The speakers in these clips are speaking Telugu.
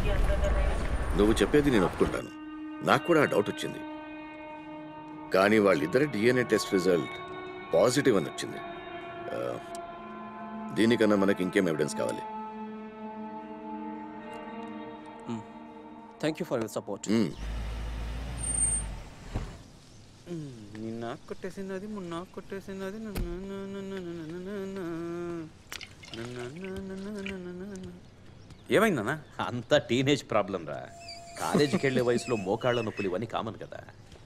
నువ్వు చెప్పేది నేను ఒప్పుకుంటాను నాకు కూడా ఆ డౌట్ వచ్చింది కానీ వాళ్ళిద్దరి డిఎన్ఏ టెస్ట్ రిజల్ట్ పాజిటివ్ అని వచ్చింది ఆ, దీనికన్నా మనకి ఇంకేం ఎవిడెన్స్ కావాలి thank you for your support hmm. నిన్న కొట్టేసినది మొన్న కొట్టేసినది ఏమైందన్నా అంతా టీనేజ్ ప్రాబ్లం రా కాలేజీకి వెళ్ళే వయసులో మోకాళ్ళ నొప్పులు ఇవన్నీ కామన్ కదా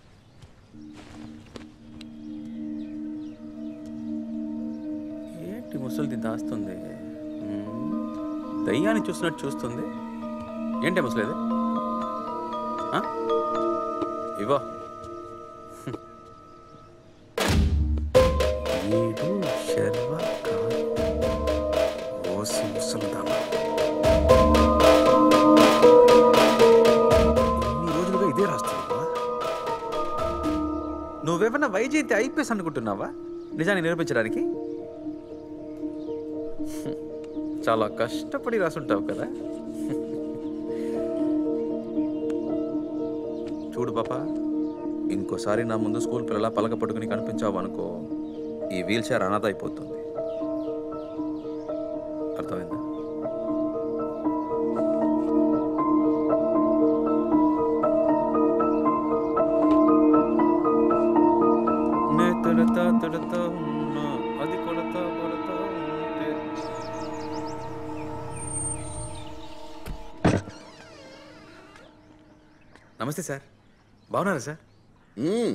ఏంటి ముసలిది దాస్తుంది మ్మ్. దయ్యాన్ని చూసినట్టు చూస్తుంది ఏంటి ముసలిది ఆ? ఇవ్వ వీడు శర్వ కాదు. ఓసి ముసలిదానా. ఇన్ని రోజులుగా ఇదే రాస్తున్నావా నువ్వేమన్నా వైజయంతి ఐపీఎస్ అనుకుంటున్నావా నిజాన్ని నిరూపించడానికి చాలా కష్టపడి రాసుంటావు కదా చూడు పాప ఇంకోసారి నా ముందు స్కూల్ పిల్లల పలక పట్టుకుని కనిపించావు అనుకో ఈ వీల్ చైర్ అనాథ అయిపోతుంది అర్థమైందా నే తొడతా తొడతా ఉన్నా, అది కొడతా కొడతా ఉంటే నమస్తే సార్ బాగున్నారా సార్ మ్మ్.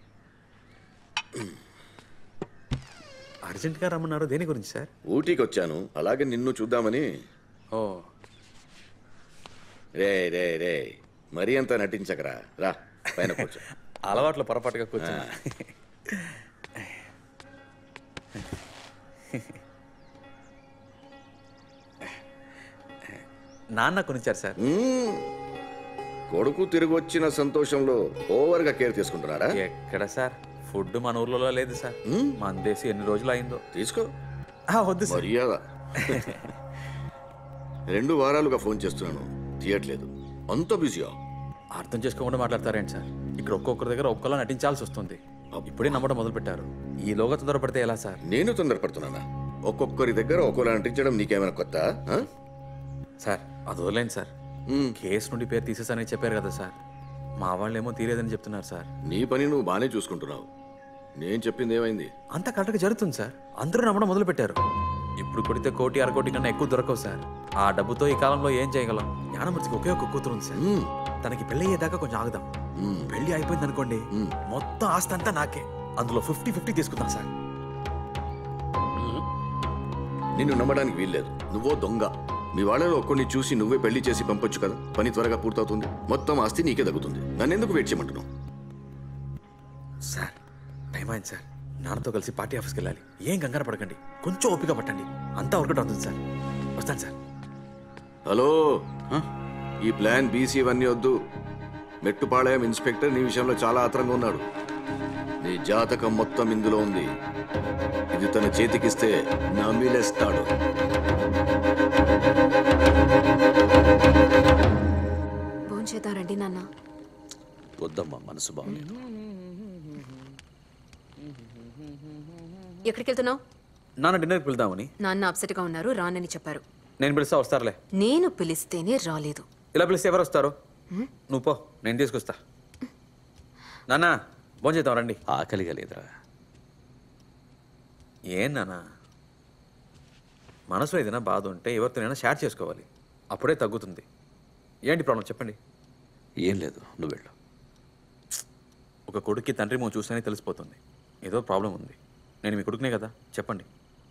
అర్జెంట్గా రమ్మన్నారు దేని గురించి సార్ ఊటీకి వచ్చాను అలాగే నిన్ను చూద్దామని ఓ రే రే రే మరీ అంత నటించకరా రా పైన కూర్చో అలవాట్లో పొరపాటుగా కూర్చున్నా నాన్న కొనిచ్చారు సార్ మ్మ్. కొడుకు తిరిగి వచ్చిన సంతోషంలో ఓవర్గా కేర్ తీసుకుంటున్నారా ఎక్కడ సార్ ఫుడ్ మన ఊర్లలో లేదు సార్ మన దేశం ఎన్ని రోజులు అయిందో తీసుకో ఆ, వద్దు సార్ మర్యాద రెండు వారాలుగా ఫోన్ చేస్తున్నాను తీయట్లేదు అంత బిజీయా అర్థం చేసుకోకుండా మాట్లాడతారేంటి సార్ ఇక్కడ ఒక్కొక్కరి దగ్గర ఒక్కలా నటించాల్సి వస్తుంది ఇప్పుడే నమ్మడం మొదలు పెట్టారు ఈలోగా తొందరపడితే ఎలా సార్ నేను తొందరపడుతున్నానా ఒక్కొక్కరి దగ్గర ఒక్కోలా నటించడం నీకేమైనా కొత్త ఆ? సార్ అది వదిలేండి సార్ కేసు నుండి పేరు తీసేసానని చెప్పారు కదా సార్ మా వాళ్ళేమో తీరేదని చెప్తున్నారు సార్ నీ పని నువ్వు బాగానే చూసుకుంటున్నావు నేను చెప్పింది ఏమైంది అంత కరెక్ట్గా జరుగుతుంది సార్ అందరూ నమ్మడం మొదలు పెట్టారు ఇప్పుడు కొడితే కోటి అరకోటి కన్నా ఎక్కువ దొరకవు సార్ ఆ డబ్బుతో ఈ కాలంలో ఏం చేయగలం జ్ఞానమూర్తికి ఒకే ఒక కూతురు ఉంది సార్ తనకి పెళ్లి అయ్యేదాకా కొంచెం ఆగుదాం పెళ్లి అయిపోయింది అనుకోండి మొత్తం ఆస్తి అంతా నాకే అందులో ఫిఫ్టీ ఫిఫ్టీ తీసుకుందాం సార్ నిన్ను నమ్మడానికి వీల్లేదు నువ్వో దొంగ మీ వాళ్ళలో ఒక్కడిని చూసి నువ్వే పెళ్లి చేసి పంపొచ్చు కదా పని త్వరగా పూర్తవుతుంది మొత్తం ఆస్తి నీకే తగ్గుతుంది నన్ను ఎందుకు వెయిట్ చేయమంటున్నావు సార్ టైం అయింది సార్ నాన్నతో కలిసి పార్టీ ఆఫీస్కి వెళ్ళాలి ఏం కంగారు పడకండి కొంచెం ఓపిక పట్టండి అంతా వర్కౌట్ అవుతుంది సార్ వస్తాను సార్ హలో ఈ ప్లాన్ బీసీ ఇవన్నీ వద్దు మెట్టుపాళయం ఇన్స్పెక్టర్ నీ విషయంలో చాలా ఆత్రంగా ఉన్నాడు నీ జాతకం మొత్తం ఇందులో ఉంది ఇది తన చేతికిస్తే నమిలేస్తాడు భోంచేద్దారండి నాన్న వద్దమ్మా మనసు బాగలేదు ఎక్కడికి వెళ్తున్నావు నాన్న డిన్నర్కి వెళ్దామని నాన్న అప్సెట్ గా ఉన్నారు రానని చెప్పారు నేను పిలిస్తా వస్తారులే నేను పిలిస్తేనే రాలేదు ఇలా పిలిస్తే ఎవరు వస్తారు నువ్వు పో నేను తీసుకొస్తా నాన్న భోజనం చేద్దాం రండి ఆకలిగా లేదురా ఏం నాన్న మనసులో ఏదైనా బాధ ఉంటే ఎవరితోనైనా షేర్ చేసుకోవాలి అప్పుడే తగ్గుతుంది ఏంటి ప్రాబ్లం చెప్పండి ఏం లేదు నువ్వు వెళ్ళు ఒక కొడుక్కి తండ్రి మో చూస్తేనే తెలిసిపోతుంది ఏదో ప్రాబ్లం ఉంది నేను మీ కొడుకునే కదా చెప్పండి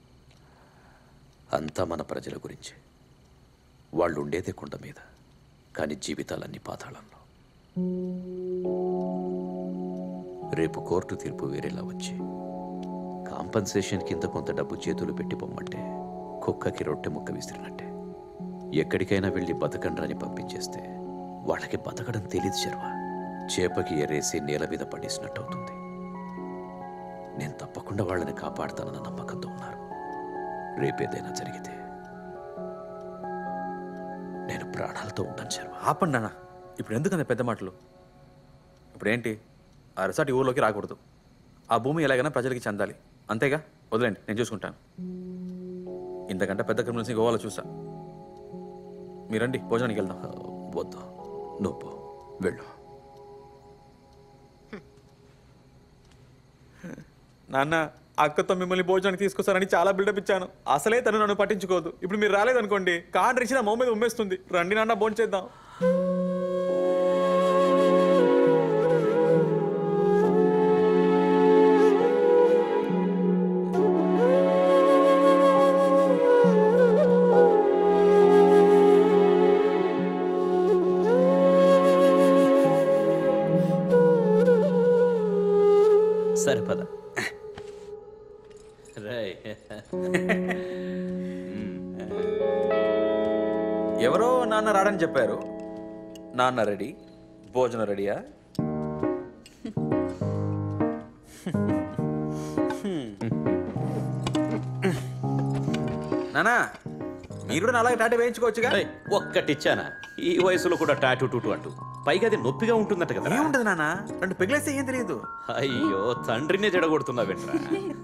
అంతా మన ప్రజల గురించి వాళ్ళు ఉండేదే కొండ మీద కానీ జీవితాలన్నీ పాతాళంలో రేపు కోర్టు తీర్పు వేరేలా వచ్చి కాంపన్సేషన్ కింద కొంత డబ్బు చేతులు పెట్టి పొమ్మంటే కుక్కకి రొట్టె ముక్క విసిరినట్టే ఎక్కడికైనా వెళ్ళి బతకండ్రని పంపించేస్తే వాళ్ళకి బతకడం తెలియదు శర్వ చేపకి ఎరేసి నేల మీద పడేసినట్టు అవుతుంది నేను తప్పకుండా వాళ్ళని కాపాడుతానన్న నమ్మకంతో ఉన్నారు రేపేదైనా జరిగితే నేను నేను ప్రాణాలతో ఉంటాను శర్మ ఆపండి నాన్న ఇప్పుడు ఎందుకంత పెద్ద మాటలు ఇప్పుడు ఏంటి ఆ రిసార్ట్ ఈ ఊర్లోకి రాకూడదు ఆ భూమి ఎలాగైనా ప్రజలకి చెందాలి అంతేగా వదిలేండి నేను చూసుకుంటాను ఇంతకంటే పెద్ద క్రిమినల్స్ని గోవాలో చూసా మీరండి భోజనానికి వెళ్దాం ఆ, వద్దు నువ్వు పో. వెళ్ళు నాన్న అక్కతో మిమ్మల్ని భోజనానికి తీసుకొస్తారని చాలా బిల్డప్ ఇచ్చాను అసలే తను నన్ను పట్టించుకోదు ఇప్పుడు మీరు రాలేదనుకోండి కాన్ రిచిన మొహం మీద ఉమ్మేస్తుంది రండి నాన్న భోజనం చేద్దాం సరే పద రేయ్ ఎవరో నాన్న రాడని చెప్పారు నాన్న రెడీ భోజనం రెడీయా నానా మీరు కూడా అలాగే టాటా వేయించుకోవచ్చుగా రేయ్, ఒక్కటిచ్చానా ఈ వయసులో కూడా టాటూ టూటు అంటూ పైగా అది నొప్పిగా ఉంటుందట కదా ఏముంటది నాన్న రెండు పిగిలేస్తే ఏం తెలియదు అయ్యో తండ్రినే జడగొడుతున్నా వెంట్రా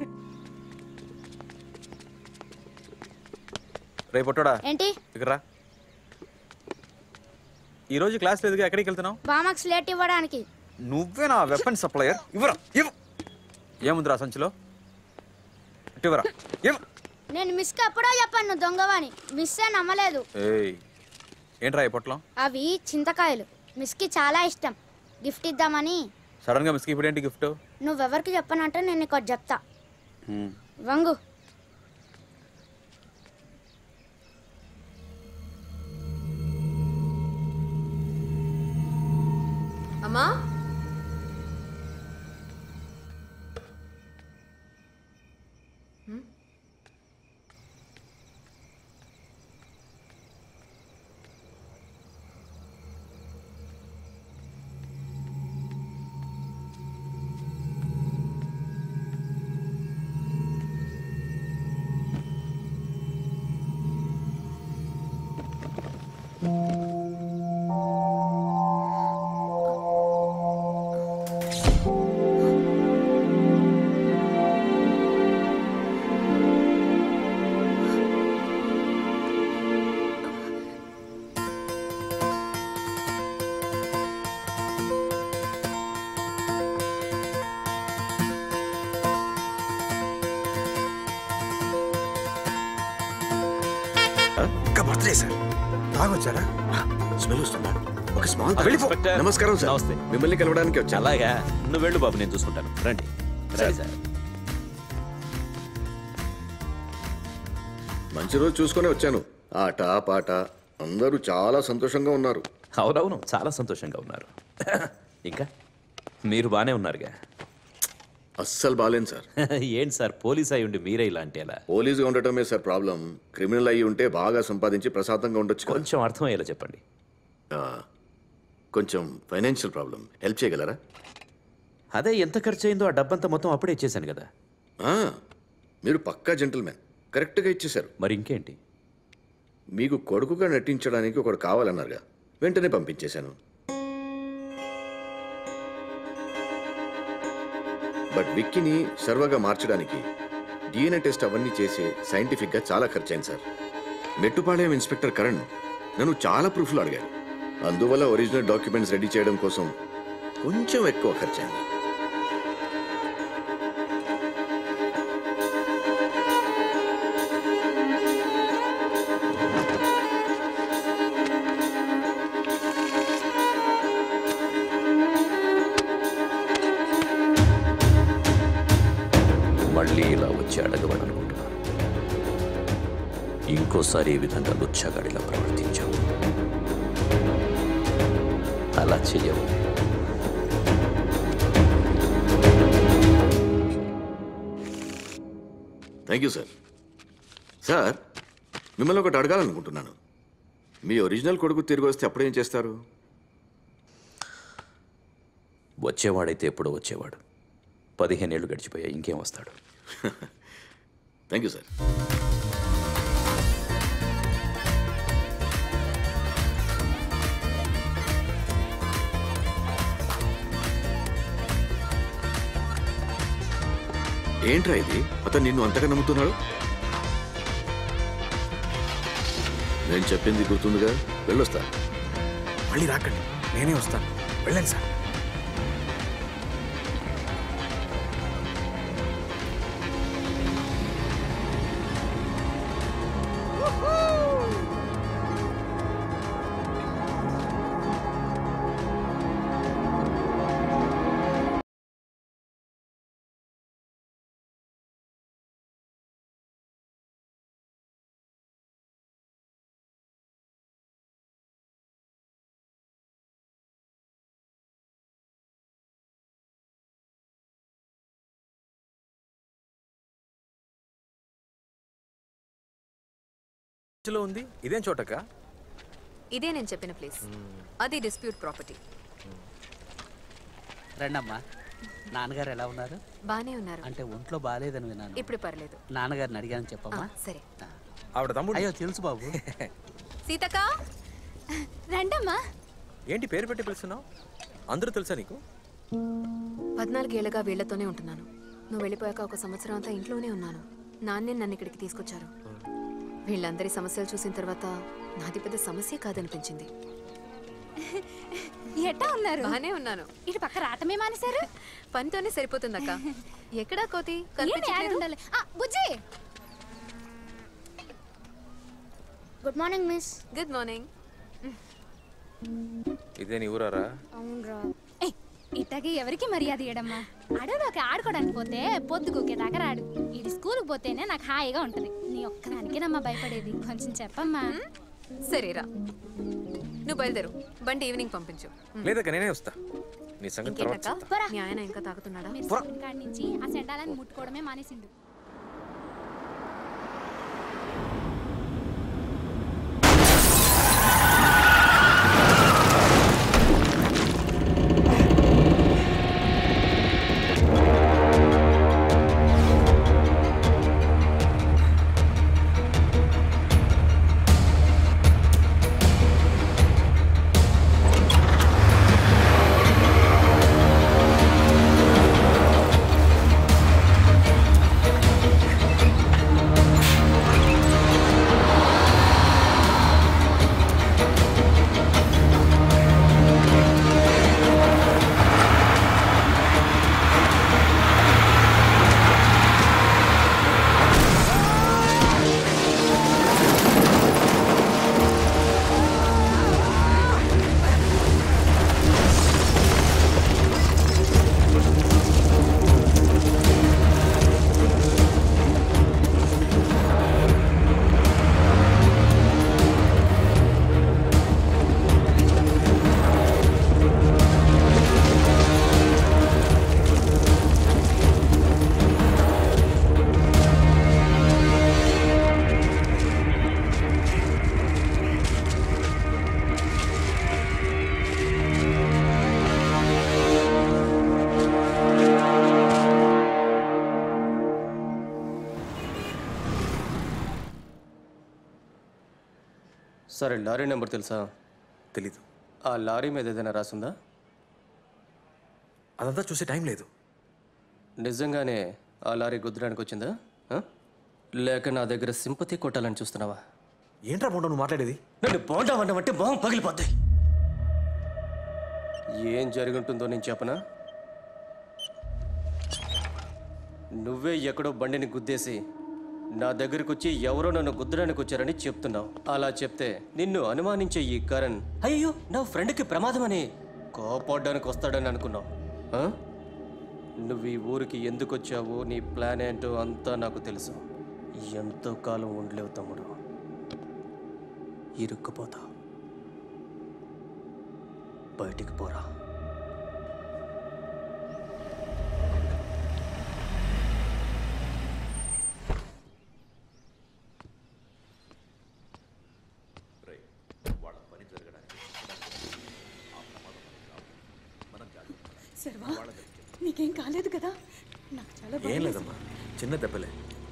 రేపొట్టోడా ఏంటి ఇక్కడ రా. ఈ రోజు క్లాస్ లేదుగా ఎక్కడికి వెళ్తున్నావు బామాక్స్ లేట్ ఇవ్వడానికి నువ్వే నా వెపన్ సప్లయర్ ఇవ్వరా ఇవ్వు ఏముందిరా సంచిలో ఇటు ఇవ్వరా ఇవ్వు నేను మిస్కి ఎప్పుడో చెప్పాను నువ్వు దొంగవని మిస్సే నమ్మలేదు ఏయ్ ఏంట్రా ఈ పొట్లం అవి చింతకాయలు మిస్కి చాలా ఇష్టం గిఫ్ట్ ఇద్దామని సడన్ గా మిస్కి ఇప్పుడు ఏంటి గిఫ్ట్ నువ్వెవరికి చెప్పనంటే నేను నీకు ఒకటి చెప్తా వంగు అమ్మా ఇంకా బర్త్డే సార్ తాగొచ్చారా స్మెల్ వస్తుందా ఒక స్మాల్ ఇన్స్పెక్టర్. నమస్కారం సార్ నమస్తే. మిమ్మల్ని కలవడానికి వచ్చా అలాగా నువ్వు వెళ్ళు బాబు నేను చూసుకుంటాను రండి రండి సార్ మంచి రోజు చూసుకొని వచ్చాను ఆట పాట అందరూ చాలా సంతోషంగా ఉన్నారు అవునవును చాలా సంతోషంగా ఉన్నారు ఇంకా మీరు బానే ఉన్నారుగా అస్సలు బాలేను సార్ ఏంటి సార్ పోలీస్ అయి ఉండి మీరే ఇలా అంటే ఎలా పోలీసుగా ఉండటమే సార్ ప్రాబ్లం క్రిమినల్ అయ్యి ఉంటే బాగా సంపాదించి ప్రశాంతంగా ఉండొచ్చు కదా. కొంచెం అర్థమయ్యేలా చెప్పండి ఆ, కొంచెం ఫైనాన్షియల్ ప్రాబ్లం హెల్ప్ చేయగలరా అదే ఎంత ఖర్చు అయిందో ఆ డబ్బంతా మొత్తం అప్పుడే ఇచ్చేసాను కదా ఆ, మీరు పక్కా జెంటల్మెన్ కరెక్ట్గా ఇచ్చేశారు మరి ఇంకేంటి మీకు కొడుకుగా నటించడానికి ఒకడు కావాలన్నారుగా వెంటనే పంపించేశాను బట్ విక్కీని సర్వగా మార్చడానికి డిఎన్ఏ టెస్ట్ అవన్నీ చేసి సైంటిఫిక్గా చాలా ఖర్చయింది సార్ మెట్టుపాళెం ఇన్స్పెక్టర్ కరణ్ నన్ను చాలా ప్రూఫ్లు అడిగారు అందువల్ల ఒరిజినల్ డాక్యుమెంట్స్ రెడీ చేయడం కోసం కొంచెం ఎక్కువ ఖర్చయింది మళ్ళీ ఇలా వచ్చి అడగవనుకుంటున్నాను ఇంకోసారి ఈ విధంగా లుచ్చగాడిలా ప్రవర్తించావు అలా చెయ్యవు థ్యాంక్ యూ సార్ సార్ మిమ్మల్ని ఒకటి అడగాలనుకుంటున్నాను మీ ఒరిజినల్ కొడుకు తిరిగి వస్తే అప్పుడేం చేస్తారు వచ్చేవాడైతే ఎప్పుడో వచ్చేవాడు పదిహేనేళ్ళు గడిచిపోయాయి ఇంకేం వస్తాడు థ్యాంక్ యూ సార్ ఏంట్రా ఇది అతను నిన్ను అంతగా నమ్ముతున్నాడు నేను చెప్పింది గుర్తుందిగా వెళ్ళొస్తా మళ్ళీ రాకండి నేనే వస్తాను వెళ్ళండి సార్ లో ఉంది ఇదేం చోటక్క ఇదే నేను చెప్పిన ప్లేస్ అది డిస్ప్యూట్ ప్రాపర్టీ రండమ్మా నాన్నగారు ఎలా ఉన్నారు బానే ఉన్నారు అంటే ఒంట్లో బాగాలేదని విన్నాను ఇప్పుడు పర్లేదు నాన్నగారిని అడిగాను ఆ, చెప్పమ్మా సరే ఆవిడ తమ్ముడు అయ్యో తెలుసు బాబు సీతక్క రండమ్మా ఏంటి పేరు పెట్టి పిలుస్తున్నావు అందరూ తెలుసా నీకు పద్నాలుగేళ్లుగా వీళ్లతోనే ఉంటున్నాను నువ్వు వెళ్ళిపోయాక ఒక సంవత్సరం అంతా ఇంట్లోనే ఉన్నాను నాన్నే నన్ను ఇక్కడికి తీసుకొచ్చారు వీళ్ళందరి సమస్యలు చూసిన తర్వాత నాది పెద్ద సమస్య కాదనిపించింది ఎట్టా ఉన్నారు బానే ఉన్నాను ఇటు పక్క రావటమే మానేశారు పనితోనే సరిపోతుందక్క ఎక్కడా కోతి ఏం యాడ్ కనిపించట్లేదు ఉండాలి ఆ, బుజ్జి good morning miss good morning ఇదే నీ ఊరారా అవునరా ఇట్టకి ఎవరికి మర్యాద ఇయ్యడమ్మా అడవిలోకి ఆడుకోవడానికి పోతే పొద్దుకోకేదాకా రాడు ఇది స్కూల్కి పోతేనే నాకు హాయిగా ఉంటుంది నీ ఒక్కదానికేనమ్మా భయపడేది కొంచెం చెప్పమ్మా సరేరా నువ్వు బయలుదేరు బండి ఈవినింగ్ పంపించు లేదక్క నేనే వస్తా నీ సంగతి తర్వాత ఇంకేంటక్క చెప్తా. పోరా. మీ ఆయన ఇంకా తాగుతున్నాడా మీరు స్కూల్ కాడి నుంచి ఆ సెండాలని ముట్టుకోవడమే మానేసిండు సరే లారీ నెంబర్ తెలుసా తెలీదు ఆ లారీ మీద ఏదైనా రాసుందా అదంతా చూసే టైం లేదు నిజంగానే ఆ లారీ గుద్దడానికి వచ్చిందా ఆ? లేక నా దగ్గర సింపతి కొట్టాలని చూస్తున్నావా ఏంట్రా బోండా నువ్వు మాట్లాడేది నన్ను బోండా అంటే మొహం పగిలిపోద్ది ఏం జరుగుంటుందో నేను చెప్పనా నువ్వే ఎక్కడో బండిని గుద్దేసి నా దగ్గరకు వచ్చి ఎవరో నన్ను గుద్దడానికి వచ్చారని చెప్తున్నావు అలా చెప్తే నిన్ను అనుమానించే ఈ కరణ్ అయ్యో నా ఫ్రెండ్కి ప్రమాదమని కోపడ్డానికి వస్తాడని అనుకున్నావు ఆ? నువ్వు ఈ ఊరికి ఎందుకు వచ్చావో నీ ప్లాన్ ఏంటో అంతా నాకు తెలుసు ఎంతో కాలం ఉండలేవు తమ్ముడు ఇరుక్కుపోతా బయటికి పోరా శర్వా నీకేం కాలేదు కదా నాకు చాలా ఏం లేదమ్మా చిన్న దెబ్బలే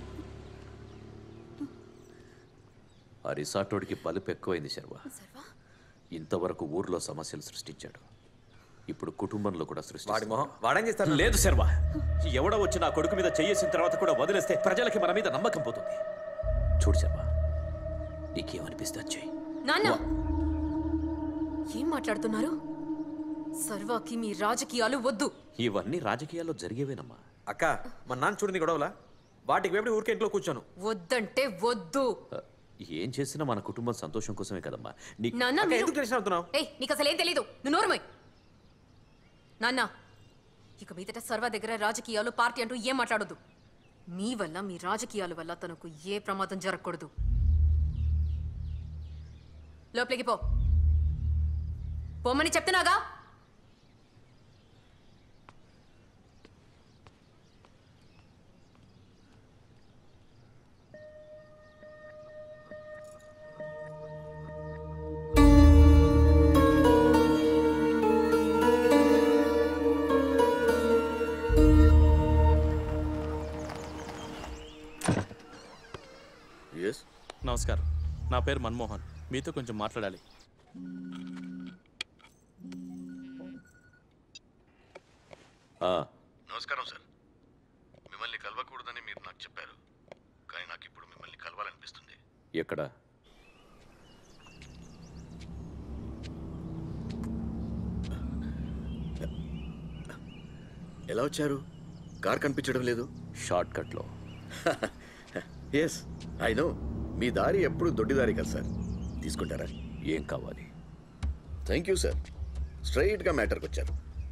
ఆ రిసార్టోడికి బలుపు ఎక్కువైంది శర్వ ఇంతవరకు ఊర్లో సమస్యలు సృష్టించాడు ఇప్పుడు కుటుంబంలో కూడా వాడి సృష్టి మొహం వాడేం చేస్తాడు లేదు శర్మ ఎవడో వచ్చి నా కొడుకు మీద చెయ్యేసిన తర్వాత కూడా వదిలేస్తే ప్రజలకి మన మీద నమ్మకం పోతుంది చూడు శర్మ నీకేమనిపిస్తే అది చెయ్యి నాన్న ఏం మాట్లాడుతున్నారు సర్వాకి మీ రాజకీయాలు వద్దు ఇవన్నీ రాజకీయాల్లో జరిగేవేనమ్మా అక్క మా నాన్న చూడింది గొడవలా వాటికి వెంబడి ఊరికే ఇంట్లో కూర్చోను వద్దంటే వద్దు ఆ, ఏం చేసినా మన కుటుంబం సంతోషం కోసమే కదమ్మా నీ నాన్న అక్క, మీరు ఎందుకు టెన్షన్ అవుతున్నావు ఏయ్ నీకు అసలు ఏం తెలీదు నువ్వు నోరుమై నాన్న ఇక మీదట సర్వ దగ్గర రాజకీయాలు పార్టీ అంటూ ఏం మాట్లాడొద్దు మీ వల్ల మీ రాజకీయాల వల్ల తనకు ఏ ప్రమాదం జరగకూడదు లోపలికి పో పొమ్మని చెప్తున్నాగా ఎస్ నమస్కారం నా పేరు మన్మోహన్ మీతో కొంచెం మాట్లాడాలి ఆ, నమస్కారం సార్ మిమ్మల్ని కలవకూడదని మీరు నాకు చెప్పారు కానీ నాకు ఇప్పుడు మిమ్మల్ని కలవాలనిపిస్తుంది ఎక్కడ ఎలా వచ్చారు కార్ కనిపించడం లేదు షార్ట్ కట్లో ఎస్ ఐ నో మీ దారి ఎప్పుడు దొడ్డి దారి కదా సార్ తీసుకుంటారా ఏం కావాలి థ్యాంక్ యూ సార్ స్ట్రైట్గా మ్యాటర్కి వచ్చారు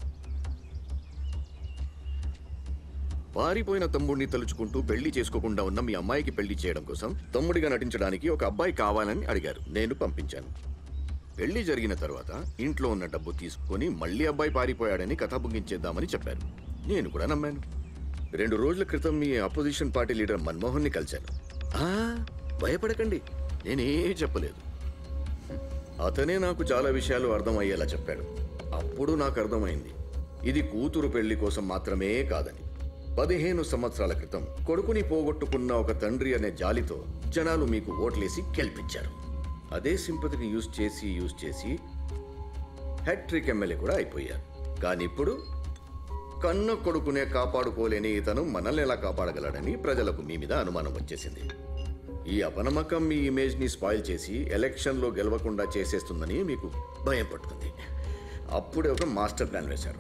పారిపోయిన తమ్ముడిని తలుచుకుంటూ పెళ్లి చేసుకోకుండా ఉన్న మీ అమ్మాయికి పెళ్లి చేయడం కోసం తమ్ముడిగా నటించడానికి ఒక అబ్బాయి కావాలని అడిగారు నేను పంపించాను పెళ్లి జరిగిన తర్వాత ఇంట్లో ఉన్న డబ్బు తీసుకొని మళ్ళీ అబ్బాయి పారిపోయాడని కథ ముగించేద్దామని చెప్పారు నేను కూడా నమ్మాను రెండు రోజుల క్రితం మీ అపోజిషన్ పార్టీ లీడర్ మన్మోహన్ని కలిశాను ఆ, భయపడకండి నేనే చెప్పలేదు అతనే నాకు చాలా విషయాలు అర్థమయ్యేలా చెప్పాడు అప్పుడు నాకు అర్థమైంది ఇది కూతురు పెళ్లి కోసం మాత్రమే కాదని పదిహేను సంవత్సరాల క్రితం కొడుకుని పోగొట్టుకున్న ఒక తండ్రి అనే జాలితో జనాలు మీకు ఓట్లేసి గెలిపించారు అదే సింపతిని యూజ్ చేసి యూజ్ చేసి హ్యాట్రిక్ ఎమ్మెల్యే కూడా అయిపోయారు కానీ ఇప్పుడు కన్న కొడుకునే కాపాడుకోలేని ఇతను మనల్ని ఎలా కాపాడగలడని ప్రజలకు మీ మీద అనుమానం వచ్చేసింది ఈ అపనమ్మకం మీ ఇమేజ్ని స్పాయిల్ చేసి ఎలక్షన్లో గెలవకుండా చేసేస్తుందని మీకు భయం పట్టుకుంది అప్పుడే ఒక మాస్టర్ ప్లాన్ వేశారు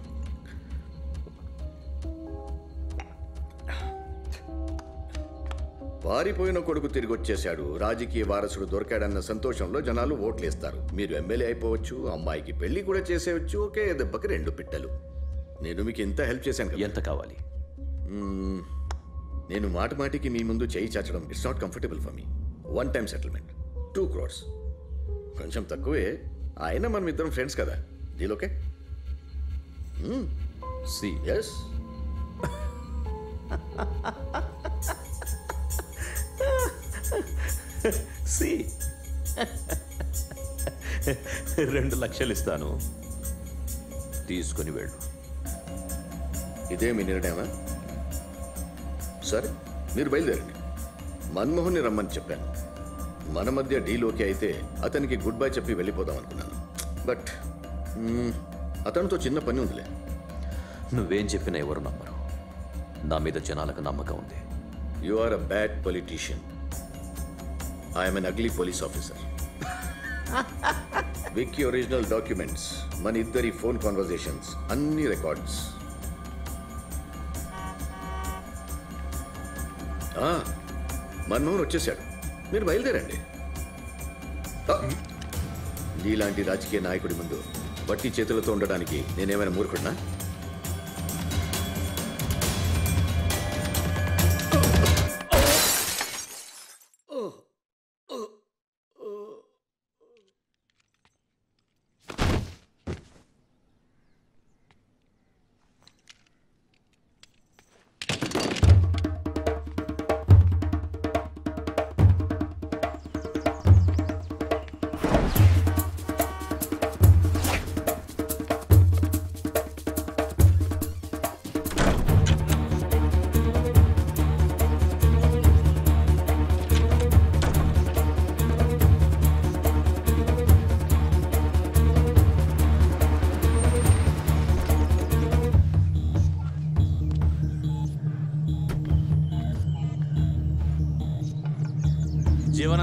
పారిపోయిన కొడుకు తిరిగి వచ్చేశాడు రాజకీయ వారసుడు దొరికాడన్న సంతోషంలో జనాలు ఓట్లేస్తారు మీరు ఎమ్మెల్యే అయిపోవచ్చు అమ్మాయికి పెళ్లి కూడా చేసేయచ్చు ఒకే దెబ్బకి రెండు పిట్టలు నేను మీకు ఎంత హెల్ప్ చేశాను కదా ఎంత కావాలి మ్మ్. నేను మాట మాటికి మీ ముందు చేయి చాచడం it's not comfortable for me one time settlement two crores కొంచెం తక్కువే అయినా మనం ఇద్దరం ఫ్రెండ్స్ కదా deal okay C S C రెండు లక్షలు ఇస్తాను తీసుకుని వెళ్ళు ఇదే మీ నిర్ణయమా సరే మీరు బయలుదేరండి మన్మోహన్ని రమ్మని చెప్పాను మన మధ్య డీల్ ఓకే అయితే అతనికి గుడ్ బై చెప్పి వెళ్ళిపోదాం అనుకున్నాను బట్ మ్మ్, అతనితో చిన్న పని ఉందిలే నువ్వేం చెప్పినా ఎవరు నమ్మరు నా మీద జనాలకు నమ్మకం ఉంది you are a bad politician I'm an ugly police officer Vicky original documents మన ఇద్దరి ఫోన్ కాన్వర్జేషన్స్ అన్ని రికార్డ్స్ మన్మోహన్ వచ్చేసాడు మీరు బయలుదేరండి ఆ, నీలాంటి రాజకీయ నాయకుడి ముందు బట్టి చేతులతో ఉండడానికి నేనేమైనా మూర్ఖుడినా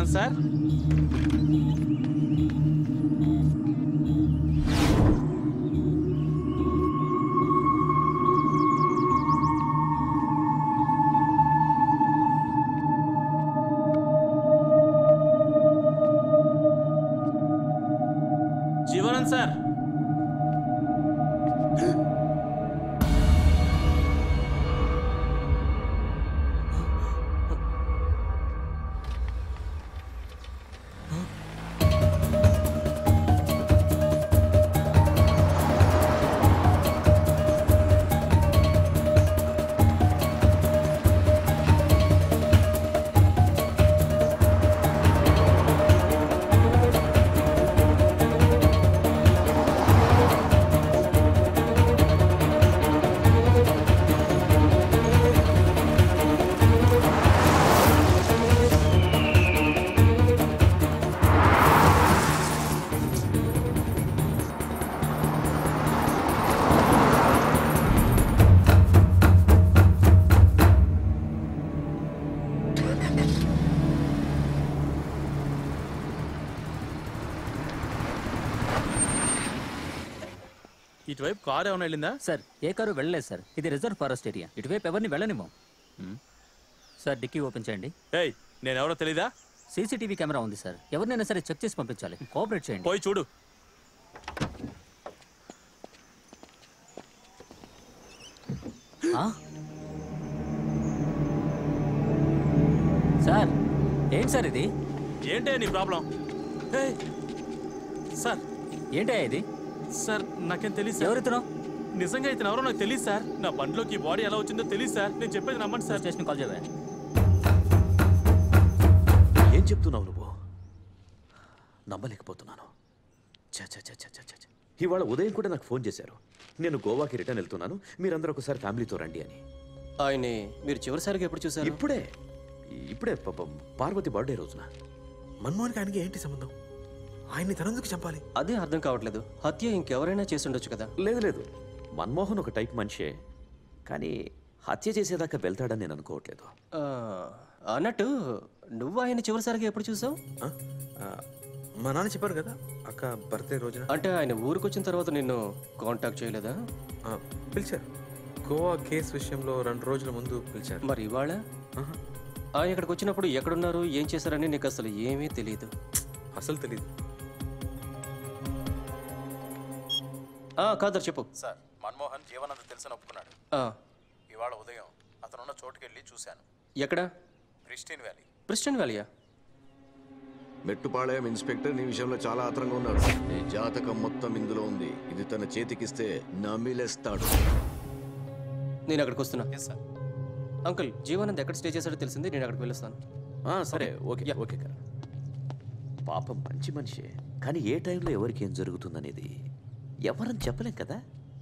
జీవన్ సార్ జీవనన్ సార్ ఇటువైపు కారు ఏమైనా వెళ్ళిందా సార్ ఏ కారు వెళ్ళలేదు సార్ ఇది రిజర్వ్ ఫారెస్ట్ ఏరియా ఇటువైపు ఎవరిని వెళ్ళనివ్వం మ్మ్. సార్ డిక్కీ ఓపెన్ చేయండి ఏయ్ నేను ఎవరో తెలీదా సీసీటీవీ కెమెరా ఉంది సార్ ఎవరినైనా సరే చెక్ చేసి పంపించాలి కోఆపరేట్ చేయండి పోయి చూడు ఆ? సార్ ఏంటి సార్ ఇది ఏంటే నీ ప్రాబ్లం ఏయ్, సార్ ఏంటయ్యా ఇది సార్ నాకేం తెలియదు సార్ ఎవరితను నిజంగా ఇతను ఎవరో నాకు తెలియదు సార్ నా బండిలోకి బాడీ ఎలా వచ్చిందో తెలియదు సార్ నేను చెప్పేది నమ్మండి సార్ స్టేషన్ కాల్ చేయవా ఏం చెప్తున్నావు నువ్వు నమ్మలేకపోతున్నాను ఛ, ఛ, ఛ, ఛ, ఛ, ఛ, ఛ. ఇవాళ ఉదయం కూడా నాకు ఫోన్ చేశారు నేను గోవాకి రిటర్న్ వెళ్తున్నాను మీరందరూ ఒకసారి ఫ్యామిలీతో రండి అని ఆయన్ని మీరు చివరిసారిగా ఎప్పుడు చూసారు ఇప్పుడే ఇప్పుడే పాపం పార్వతి బర్త్డే రోజున మన్మోహన్కి ఆయనకి ఏంటి సంబంధం ఆయన్ని తనందుకు చంపాలి అదే అర్థం కావట్లేదు హత్య ఇంకెవరైనా చేసి ఉండొచ్చు కదా లేదు లేదు మన్మోహన్ ఒక టైప్ మనిషే కానీ హత్య చేసేదాకా వెళ్తాడని నేను అనుకోవట్లేదు ఆ, అన్నట్టు నువ్వు ఆయన చివరిసారిగా ఎప్పుడు చూసావు ఆ? ఆ, మా నాన్న చెప్పారు కదా అక్క బర్త్డే రోజున అంటే ఆయన ఊరికి వచ్చిన తర్వాత నిన్ను కాంటాక్ట్ చేయలేదా ఆ, పిలిచారు గోవా కేసు విషయంలో రెండు రోజుల ముందు పిలిచారు మరి ఇవాళ ఆహా, ఆయన ఇక్కడికి వచ్చినప్పుడు ఎక్కడున్నారు ఏం చేశారని నీకు అసలు ఏమీ తెలియదు అసలు తెలియదు ఆ, కాదర్ చెప్పు సార్ మన్మోహన్ జీవనంద తెలిసిన ఒప్పుకున్నాడు ఆ, ఇవాళ ఉదయం అతనున్న చోటుకెళ్ళి చూశాను ఎక్కడ క్రిస్టియన్ వ్యాలీ ప్రిస్టన్ వ్యాలీయా మెట్టుపాళయం ఇన్స్పెక్టర్ నీ విషయంలో చాలా ఆత్రంగా ఉన్నాడు నీ జాతకం మొత్తం ఇందులో ఉంది ఇది తన చేతికిస్తే నమిలేస్తాడు నేను అక్కడికి వస్తున్నా అంకుల్ జీవానంద్ ఎక్కడ స్టే చేశాడో తెలిసింది నేను అక్కడికి వెళ్ళొస్తాను ఆ, సరే ఓకే ఓకే కరణ్ పాపం మంచి మనిషే కానీ ఏ టైంలో ఎవరికి ఏం జరుగుతుందనేది ఎవరని చెప్పలేం కదా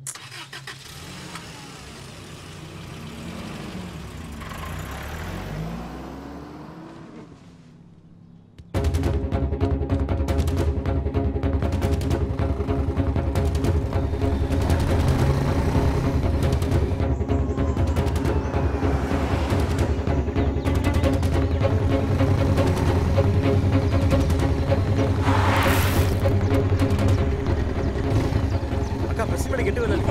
అక్క ప్రెస్ మీట్ గట్టి వెళ్ళాలి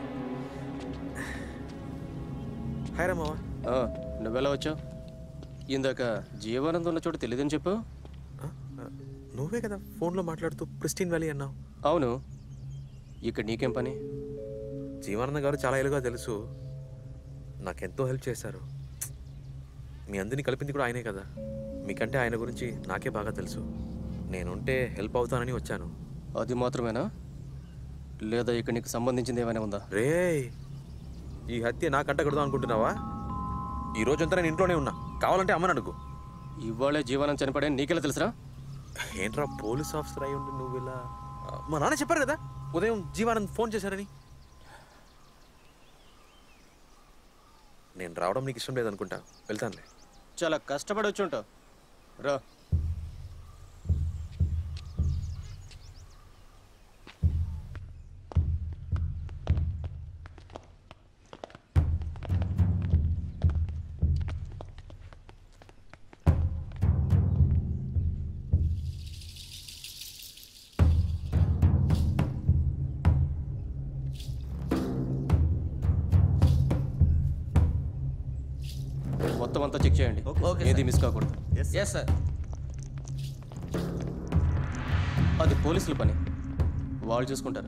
హాయ్ రా మావా ఆ, నువ్వెలా వచ్చావు ఇందాక జీవానందం ఉన్న చోటు తెలియదని చెప్పు ఆ, ఆ, నువ్వే కదా ఫోన్లో మాట్లాడుతూ ప్రిస్టిన్ వ్యాలీ అన్నావు అవును ఇక్కడ నీకేం పని జీవానంద గారు చాలా ఏళ్ళుగా తెలుసు నాకెంతో హెల్ప్ చేశారు మీ అందరినీ కలిపింది కూడా ఆయనే కదా మీకంటే ఆయన గురించి నాకే బాగా తెలుసు నేనుంటే హెల్ప్ అవుతానని వచ్చాను అది మాత్రమేనా లేదా ఇక్కడ నీకు సంబంధించింది ఏమైనా ఉందా రే ఈ హత్య నాకంట కడదాం అనుకుంటున్నావా ఈ రోజంతా నేను ఇంట్లోనే ఉన్నా కావాలంటే అమ్మని అడుగు ఇవాళే జీవనం చనిపడే నీకెలా తెలుసురా ఏంట్రా పోలీస్ ఆఫీసర్ అయి ఉండి నువ్వు ఇలా ఆ, మా నాన్న చెప్పారు కదా ఉదయం జీవానంద్ ఫోన్ చేశారని నేను రావడం నీకు ఇష్టం లేదనుకుంటా వెళ్తానులే చాలా కష్టపడి వచ్చి ఉంటావు రా మొత్తం అంతా చెక్ చేయండి ఏది మిస్ కాకూడదు ఎస్ సార్ అది పోలీసుల పని వాళ్ళు చూసుకుంటారు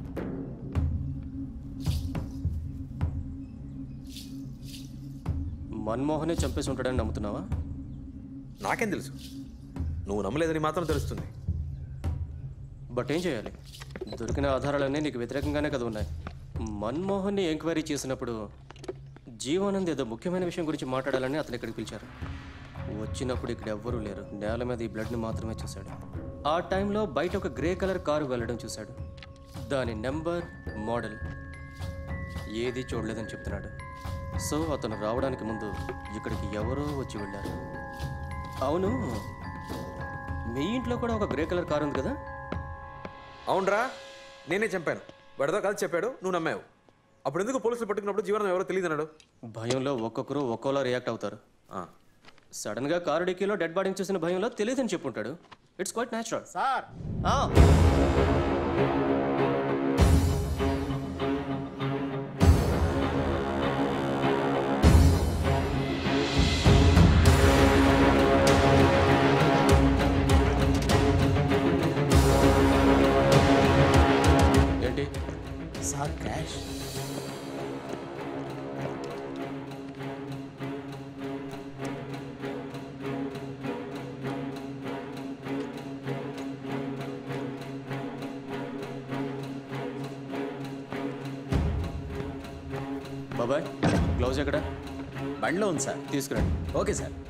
మన్మోహనే చంపేసి ఉంటాడని నమ్ముతున్నావా నాకేం తెలుసు నువ్వు నమ్మలేదని మాత్రం తెలుస్తుంది బట్ ఏం చేయాలి దొరికిన ఆధారాలన్నీ నీకు వ్యతిరేకంగానే కదా ఉన్నాయి మన్మోహన్ని ఎంక్వైరీ చేసినప్పుడు జీవానంద్ ఏదో ముఖ్యమైన విషయం గురించి మాట్లాడాలని అతను ఇక్కడికి పిలిచారు వచ్చినప్పుడు ఇక్కడ ఎవ్వరూ లేరు నేల మీద ఈ బ్లడ్ని మాత్రమే చూశాడు ఆ టైంలో బయట ఒక గ్రే కలర్ కారు వెళ్ళడం చూశాడు దాని నెంబర్ మోడల్ ఏది చూడలేదని చెప్తున్నాడు సో అతను రావడానికి ముందు ఇక్కడికి ఎవరో వచ్చి వెళ్ళారు అవును మీ ఇంట్లో కూడా ఒక గ్రే కలర్ కారు ఉంది కదా అవునరా నేనే చంపాను వాడితో కలిసి చెప్పాడు నువ్వు నమ్మావు అప్పుడు ఎందుకు పోలీసులు పట్టుకున్నప్పుడు జీవనం ఎవరో తెలియదు అన్నాడు భయంలో ఒక్కొక్కరు ఒక్కోలా రియాక్ట్ అవుతారు ఆ, సడన్ గా కారు డిక్కీలో డెడ్ బాడీని చూసిన భయంలో తెలియదని చెప్పుంటాడు ఇట్స్ క్వైట్ న్యాచురల్ సార్ ఏంటి సార్ క్యాష్ బాబాయ్ గ్లౌజ్ ఎక్కడ బండిలో ఉంది సార్ తీసుకురండి ఓకే సార్